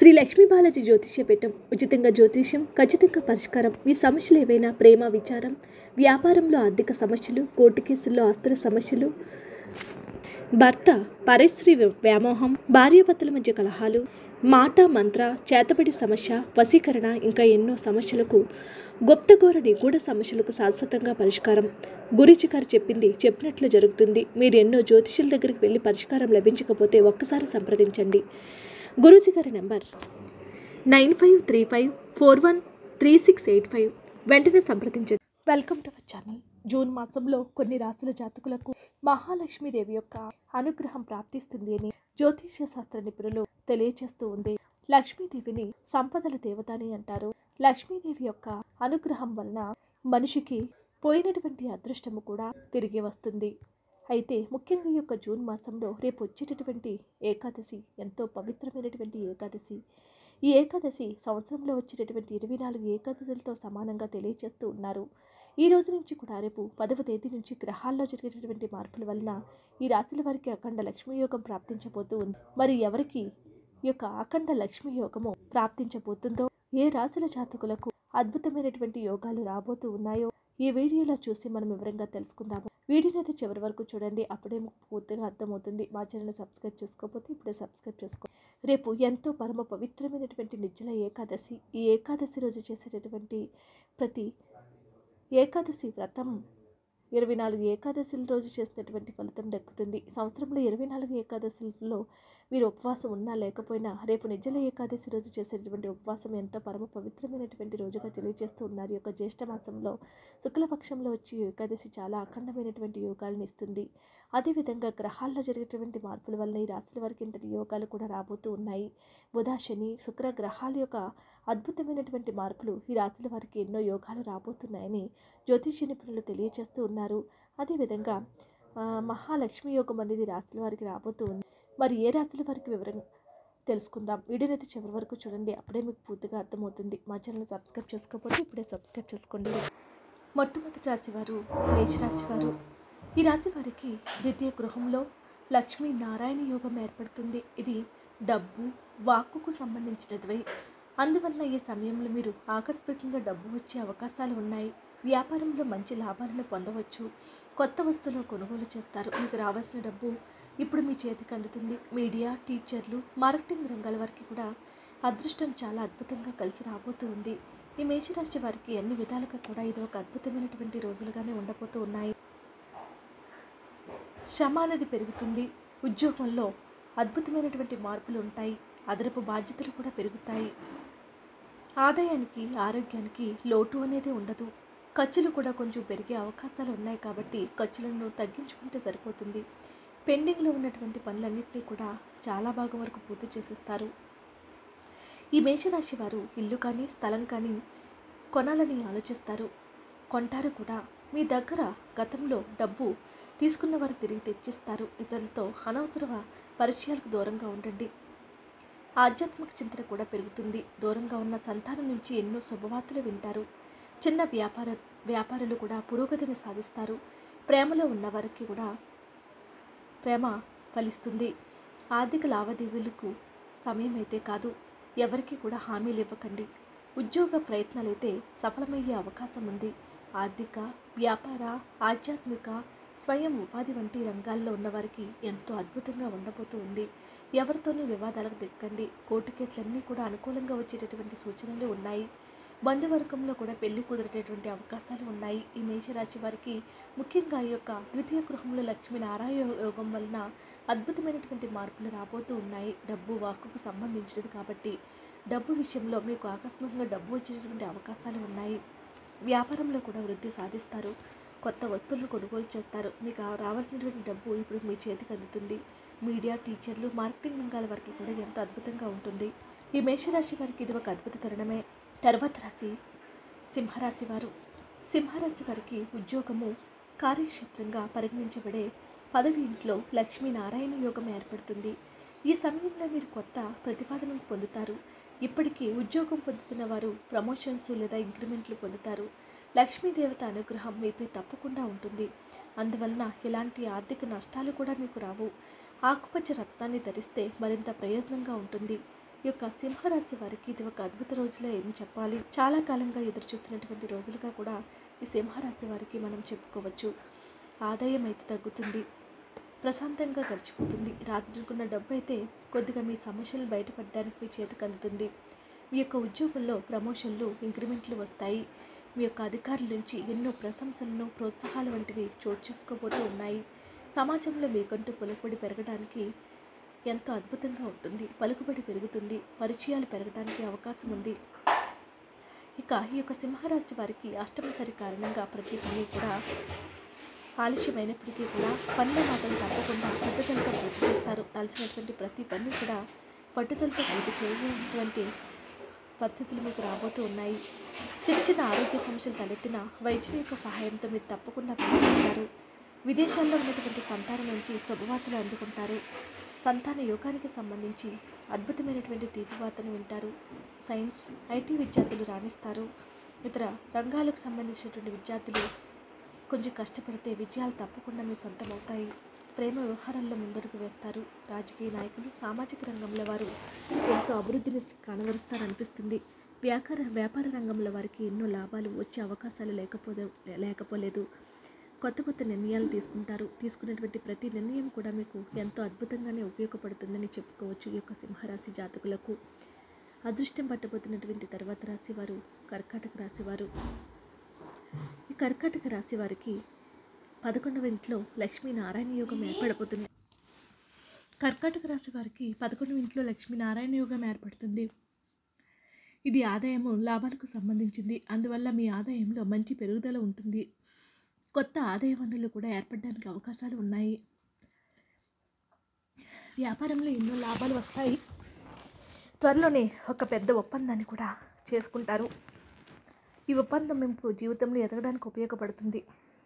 శ్రీ లక్ష్మీ బాలాజీ జ్యోతిష్య పీఠం ఉచితంగా జ్యోతిష్యం ఖచ్చితంగా పరిష్కారం మీ సమస్యలు ఏవైనా ప్రేమ విచారం వ్యాపారంలో ఆర్థిక సమస్యలు కోర్టు కేసుల్లో ఆస్తుల సమస్యలు భర్త పరిశ్రీ వ్యామోహం భార్యాభర్తల మధ్య కలహాలు మాట మంత్ర చేతబడి సమస్య వశీకరణ ఇంకా ఎన్నో సమస్యలకు గుప్తగోర నిగూఢ సమస్యలకు శాశ్వతంగా పరిష్కారం గురించి గారు చెప్పింది చెప్పినట్లు జరుగుతుంది మీరు ఎన్నో జ్యోతిష్యుల దగ్గరికి వెళ్ళి పరిష్కారం లభించకపోతే ఒక్కసారి సంప్రదించండి గురూజీ గారి number nine five three five four one three six eight five వెంటనే సంప్రదించండి welcome to our channel June మాసంలో కొన్ని రాసుల జాతకులకు మహాలక్ష్మీదేవి యొక్క అనుగ్రహం ప్రాప్తిస్తుంది అని జ్యోతిష్య శాస్త్ర నిపుణులు తెలియజేస్తూ ఉంది లక్ష్మీదేవిని సంపదల దేవత అని అంటారు లక్ష్మీదేవి యొక్క అనుగ్రహం వలన మనిషికి పోయినటువంటి అదృష్టము కూడా తిరిగి వస్తుంది అయితే ముఖ్యంగా ఈ యొక్క జూన్ మాసంలో రేపు వచ్చేటటువంటి ఏకాదశి ఎంతో పవిత్రమైనటువంటి ఏకాదశి ఈ ఏకాదశి సంవత్సరంలో వచ్చేటటువంటి ఇరవై నాలుగు ఏకాదశులతో సమానంగా తెలియజేస్తూ ఉన్నారు ఈ రోజు నుంచి కూడా రేపు పదవ తేదీ నుంచి గ్రహాల్లో జరిగేటటువంటి మార్పుల వలన ఈ రాశుల వారికి అఖండ లక్ష్మీ యోగం ప్రాప్తించబోతూ ఉంది మరి ఎవరికి ఈ యొక్క అఖండ లక్ష్మీ యోగము ప్రాప్తించబోతుందో ఏ రాశుల జాతకులకు అద్భుతమైనటువంటి యోగాలు రాబోతూ ఉన్నాయో ఈ వీడియోలో చూసి మనం వివరంగా తెలుసుకుందాము వీడియోని అయితే చివరి వరకు చూడండి అప్పుడే మీకు పూర్తిగా అర్థమవుతుంది మా ఛానల్ సబ్స్క్రైబ్ చేసుకోకపోతే ఇప్పుడే సబ్స్క్రైబ్ చేసుకో రేపు ఎంతో పరమ పవిత్రమైనటువంటి నిర్జల ఏకాదశి ఈ ఏకాదశి రోజు చేసేటటువంటి ప్రతి ఏకాదశి వ్రతం ఇరవై నాలుగు ఏకాదశిల రోజు చేసినటువంటి ఫలితం దక్కుతుంది సంవత్సరంలో ఇరవై నాలుగు ఏకాదశులలో మీరు ఉపవాసం ఉన్నా లేకపోయినా రేపు నిజల ఏకాదశి రోజు చేసేటటువంటి ఉపవాసం ఎంతో పరమ పవిత్రమైనటువంటి రోజుగా తెలియజేస్తూ ఉన్నారు ఈ యొక్క జ్యేష్ఠ మాసంలో శుక్లపక్షంలో వచ్చి ఏకాదశి చాలా అఖండమైనటువంటి యోగాలను ఇస్తుంది అదేవిధంగా గ్రహాల్లో జరిగేటువంటి మార్పుల వల్ల ఈ రాశుల వారికి ఇంతటి యోగాలు కూడా రాబోతూ ఉన్నాయి బుధ శని శుక్ర గ్రహాల యొక్క అద్భుతమైనటువంటి మార్పులు ఈ రాశుల వారికి ఎన్నో యోగాలు రాబోతున్నాయని జ్యోతిష నిపుణులు తెలియజేస్తూ ఉన్నారు అదేవిధంగా ఆ, మహాలక్ష్మి యోగం అనేది రాశుల వారికి రాబోతూ ఉంది మరి ఏ రాశుల వారికి వివరంగా తెలుసుకుందాం వీడియోని అయితే చివరి వరకు చూడండి అప్పుడే మీకు పూర్తిగా అర్థమవుతుంది మా ఛానల్ సబ్స్క్రైబ్ చేసుకోకపోతే ఇప్పుడే సబ్స్క్రైబ్ చేసుకోండి మొట్టమొదటి రాశి వారు మేషరాశి వారు ఈ రాశి వారికి ద్వితీయ గృహంలో లక్ష్మీ నారాయణ యోగం ఏర్పడుతుంది ఇది డబ్బు వాక్కుకు సంబంధించినదివై అందువల్ల ఈ సమయంలో మీరు ఆకస్మికంగా డబ్బు వచ్చే అవకాశాలు ఉన్నాయి వ్యాపారంలో మంచి లాభాలను పొందవచ్చు కొత్త వస్తువులు కొనుగోలు చేస్తారు మీకు రావాల్సిన డబ్బు ఇప్పుడు మీ చేతికి అందుతుంది మీడియా టీచర్లు మార్కెటింగ్ రంగాల వారికి కూడా అదృష్టం చాలా అద్భుతంగా కలిసి రాబోతూ ఉంది ఈ మేషరాశి వారికి అన్ని విధాలుగా కూడా ఇది ఒక అద్భుతమైనటువంటి రోజులుగానే ఉండబోతూ ఉన్నాయి శ్రమ అనేది పెరుగుతుంది ఉద్యోగంలో అద్భుతమైనటువంటి మార్పులు ఉంటాయి అదనపు బాధ్యతలు కూడా పెరుగుతాయి ఆదాయానికి ఆరోగ్యానికి లోటు అనేది ఉండదు ఖర్చులు కూడా కొంచెం పెరిగే అవకాశాలు ఉన్నాయి కాబట్టి ఖర్చులను తగ్గించుకుంటే సరిపోతుంది పెండింగ్లో ఉన్నటువంటి పనులన్నింటినీ కూడా చాలా భాగం వరకు పూర్తి చేసేస్తారు ఈ మేషరాశి వారు ఇల్లు కానీ స్థలం కానీ కొనాలని ఆలోచిస్తారు కొంటారు కూడా మీ దగ్గర గతంలో డబ్బు తీసుకున్న వారు తిరిగి తెచ్చిస్తారు ఇతరులతో అనవసర పరిచయాలకు దూరంగా ఉండండి ఆధ్యాత్మిక చింతన కూడా పెరుగుతుంది దూరంగా ఉన్న సంతానం నుంచి ఎన్నో శుభవార్తలు వింటారు చిన్న వ్యాపార వ్యాపారులు కూడా పురోగతిని సాధిస్తారు ప్రేమలో ఉన్నవారికి కూడా ప్రేమ ఫలిస్తుంది ఆర్థిక లావాదేవీలకు సమయం అయితే కాదు ఎవరికి కూడా హామీలు ఇవ్వకండి ఉద్యోగ ప్రయత్నాలైతే సఫలమయ్యే అవకాశం ఉంది ఆర్థిక వ్యాపార ఆధ్యాత్మిక స్వయం ఉపాధి వంటి రంగాల్లో ఉన్నవారికి ఎంతో అద్భుతంగా ఉండబోతూ ఉంది ఎవరితోనూ వివాదాలకు దిక్కండి కోర్టు కేసులన్నీ కూడా అనుకూలంగా వచ్చేటటువంటి సూచనలు ఉన్నాయి బంధువర్గంలో కూడా పెళ్లి కుదిరేటటువంటి అవకాశాలు ఉన్నాయి ఈ మేషరాశి వారికి ముఖ్యంగా ఈ యొక్క ద్వితీయ గృహంలో లక్ష్మీ నారాయణ యోగం వలన అద్భుతమైనటువంటి మార్పులు రాబోతూ ఉన్నాయి డబ్బు వాక్కుకు సంబంధించినది కాబట్టి డబ్బు విషయంలో మీకు ఆకస్మికంగా డబ్బు వచ్చేటటువంటి అవకాశాలు ఉన్నాయి వ్యాపారంలో కూడా వృద్ధి సాధిస్తారు కొత్త వస్తువులను కొనుగోలు చేస్తారు మీకు ఆ రావాల్సినటువంటి డబ్బు ఇప్పుడు మీ చేతికి అందుతుంది మీడియా టీచర్లు మార్కెటింగ్ రంగాల వారికి కూడా ఎంతో అద్భుతంగా ఉంటుంది ఈ మేషరాశి వారికి ఇది ఒక అద్భుత తరుణమే తర్వాత రాశి సింహరాశి వారు సింహరాశి వారికి ఉద్యోగము కార్యక్షేత్రంగా పరిగణించబడే పదవి ఇంట్లో లక్ష్మీనారాయణ యోగం ఏర్పడుతుంది ఈ సమయంలో మీరు కొత్త ప్రతిపాదనలు పొందుతారు ఇప్పటికీ ఉద్యోగం పొందుతున్న వారు ప్రమోషన్స్ లేదా ఇంక్రిమెంట్లు పొందుతారు లక్ష్మీదేవత అనుగ్రహం మీపై తప్పకుండా ఉంటుంది అందువలన ఎలాంటి ఆర్థిక నష్టాలు కూడా మీకు రావు ఆకుపచ్చ రత్నాన్ని ధరిస్తే మరింత ప్రయోజనంగా ఉంటుంది ఈ యొక్క సింహరాశి వారికి ఇది ఒక అద్భుత రోజులో ఏం చెప్పాలి చాలా కాలంగా ఎదురు చూస్తున్నటువంటి రోజులుగా కూడా ఈ సింహరాశి వారికి మనం చెప్పుకోవచ్చు ఆదాయం అయితే తగ్గుతుంది ప్రశాంతంగా గడిచిపోతుంది రాత్రుకున్న డబ్బు అయితే కొద్దిగా మీ సమస్యలు బయటపడడానికి మీ చేతికి అందుతుంది మీ యొక్క ఉద్యోగంలో ప్రమోషన్లు ఇంక్రిమెంట్లు వస్తాయి మీ యొక్క అధికారుల నుంచి ఎన్నో ప్రశంసలను ప్రోత్సాహాలు వంటివి చోటు చేసుకోబోతూ ఉన్నాయి సమాజంలో మీకంటూ పలుకుబడి పెరగడానికి ఎంతో అద్భుతంగా ఉంటుంది పలుకుబడి పెరుగుతుంది పరిచయాలు పెరగడానికి అవకాశం ఉంది ఇక ఈ యొక్క సింహరాశి వారికి అష్టమ సరి కారణంగా ప్రతి పని కూడా ఆలస్యమైనప్పటికీ కూడా పనుల మాత్రం తప్పకుండా పట్టుదలతో పూర్తి చేస్తారు తలసినటువంటి ప్రతి పని కూడా పట్టుదలతో పూర్తి చేయటువంటి పరిస్థితులు మీకు రాబోతూ ఉన్నాయి చిన్న చిన్న ఆరోగ్య సమస్యలు తలెత్తిన వైద్యుల యొక్క సహాయంతో మీరు తప్పకుండా పొందుకుంటారు విదేశాల్లో ఉన్నటువంటి సంతానం నుంచి శుభవార్తలు అందుకుంటారు సంతాన యోగానికి సంబంధించి అద్భుతమైనటువంటి తీపివార్తను వింటారు సైన్స్ ఐటీ విద్యార్థులు రాణిస్తారు ఇతర రంగాలకు సంబంధించినటువంటి విద్యార్థులు కొంచెం కష్టపడితే విజయాలు తప్పకుండా మీ సొంతం అవుతాయి ప్రేమ వ్యవహారాల్లో ముందడుగు వేస్తారు రాజకీయ నాయకులు సామాజిక రంగంలో వారు ఎంతో అభివృద్ధిని కనబరుస్తారనిపిస్తుంది వ్యాపార వ్యాపార రంగంలో వారికి ఎన్నో లాభాలు వచ్చే అవకాశాలు లేకపోతే లేకపోలేదు కొత్త కొత్త నిర్ణయాలు తీసుకుంటారు తీసుకున్నటువంటి ప్రతి నిర్ణయం కూడా మీకు ఎంతో అద్భుతంగానే ఉపయోగపడుతుందని చెప్పుకోవచ్చు ఈ యొక్క సింహరాశి జాతకులకు అదృష్టం పట్టబోతున్నటువంటి తర్వాత రాశి వారు కర్కాటక రాశి వారు ఈ కర్కాటక రాశి వారికి పదకొండవ ఇంట్లో లక్ష్మీనారాయణ యోగం ఏర్పడబోతుంది కర్కాటక రాశి వారికి పదకొండవ ఇంట్లో లక్ష్మీనారాయణ యోగం ఏర్పడుతుంది ఇది ఆదాయము లాభాలకు సంబంధించింది అందువల్ల మీ ఆదాయంలో మంచి పెరుగుదల ఉంటుంది కొత్త ఆదాయ వనరులు కూడా ఏర్పడడానికి అవకాశాలు ఉన్నాయి వ్యాపారంలో ఎన్నో లాభాలు వస్తాయి త్వరలోనే ఒక పెద్ద ఒప్పందాన్ని కూడా చేసుకుంటారు ఈ ఒప్పందం మీకు జీవితంలో ఎదగడానికి ఉపయోగపడుతుంది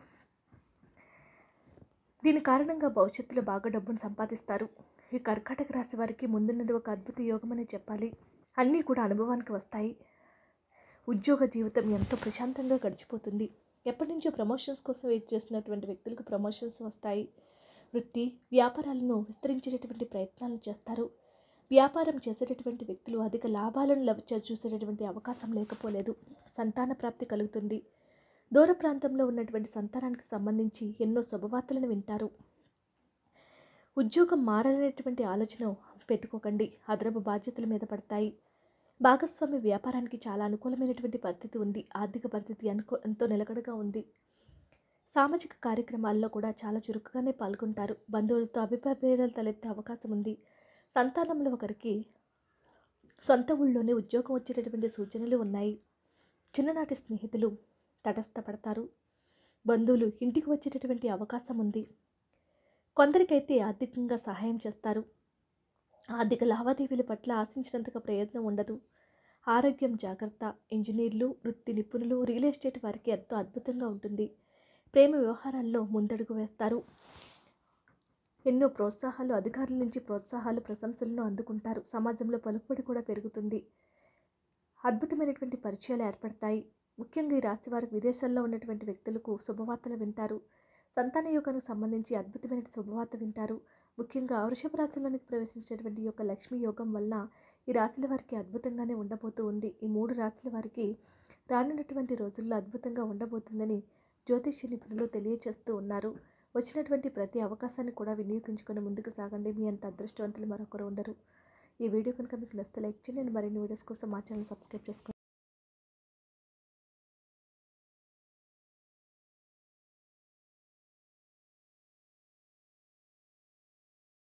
దీని కారణంగా భవిష్యత్తులో బాగా డబ్బును సంపాదిస్తారు ఈ కర్కాటక రాశి వారికి ముందున్నది ఒక అద్భుత యోగం అని చెప్పాలి అన్నీ కూడా అనుభవానికి వస్తాయి ఉద్యోగ జీవితం ఎంతో ప్రశాంతంగా గడిచిపోతుంది ఎప్పటి నుంచో ప్రమోషన్స్ కోసం వెయిట్ చేస్తున్నటువంటి వ్యక్తులకు ప్రమోషన్స్ వస్తాయి వృత్తి వ్యాపారాలను విస్తరించేటటువంటి ప్రయత్నాలు చేస్తారు వ్యాపారం చేసేటటువంటి వ్యక్తులు అధిక లాభాలను లభ చూసేటటువంటి అవకాశం లేకపోలేదు సంతాన ప్రాప్తి కలుగుతుంది దూర ప్రాంతంలో ఉన్నటువంటి సంతానానికి సంబంధించి ఎన్నో శుభవార్తలను వింటారు ఉద్యోగం మారాలనేటువంటి ఆలోచన పెట్టుకోకండి అదనపు బాధ్యతల మీద పడతాయి భాగస్వామి వ్యాపారానికి చాలా అనుకూలమైనటువంటి పరిస్థితి ఉంది ఆర్థిక పరిస్థితి అనుకో ఎంతో నిలకడగా ఉంది సామాజిక కార్యక్రమాల్లో కూడా చాలా చురుకుగానే పాల్గొంటారు బంధువులతో అభిప్రాయ భేదాలు తలెత్తే అవకాశం ఉంది సంతానంలో ఒకరికి సొంత ఊళ్ళోనే ఉద్యోగం వచ్చేటటువంటి సూచనలు ఉన్నాయి చిన్ననాటి స్నేహితులు తటస్థపడతారు బంధువులు ఇంటికి వచ్చేటటువంటి అవకాశం ఉంది కొందరికైతే ఆర్థికంగా సహాయం చేస్తారు ఆర్థిక లావాదేవీల పట్ల ఆశించినంతగా ప్రయత్నం ఉండదు ఆరోగ్యం జాగ్రత్త ఇంజనీర్లు వృత్తి నిపుణులు రియల్ ఎస్టేట్ వారికి ఎంతో అద్భుతంగా ఉంటుంది ప్రేమ వ్యవహారాల్లో ముందడుగు వేస్తారు ఎన్నో ప్రోత్సాహాలు అధికారుల నుంచి ప్రోత్సాహాలు ప్రశంసలను అందుకుంటారు సమాజంలో పలుకుబడి కూడా పెరుగుతుంది అద్భుతమైనటువంటి పరిచయాలు ఏర్పడతాయి ముఖ్యంగా ఈ రాశి వారికి విదేశాల్లో ఉన్నటువంటి వ్యక్తులకు శుభవార్తలు వింటారు సంతాన యోగానికి సంబంధించి అద్భుతమైన శుభవార్త వింటారు ముఖ్యంగా వృషభ రాశిలోనికి ప్రవేశించినటువంటి ఈ యొక్క లక్ష్మీ యోగం వల్ల ఈ రాశుల వారికి అద్భుతంగానే ఉండబోతూ ఉంది ఈ మూడు రాశుల వారికి రానున్నటువంటి రోజుల్లో అద్భుతంగా ఉండబోతుందని జ్యోతిష్య నిపుణులు తెలియచేస్తూ ఉన్నారు వచ్చినటువంటి ప్రతి అవకాశాన్ని కూడా వినియోగించుకొని ముందుకు సాగండి మీ అంత అదృష్టవంతులు మరొకరు ఉండరు ఈ వీడియో కనుక మీకు నచ్చితే లైక్ చేయండి మరిన్ని వీడియోస్ కోసం మా ఛానల్ సబ్స్క్రైబ్ చేసుకోండి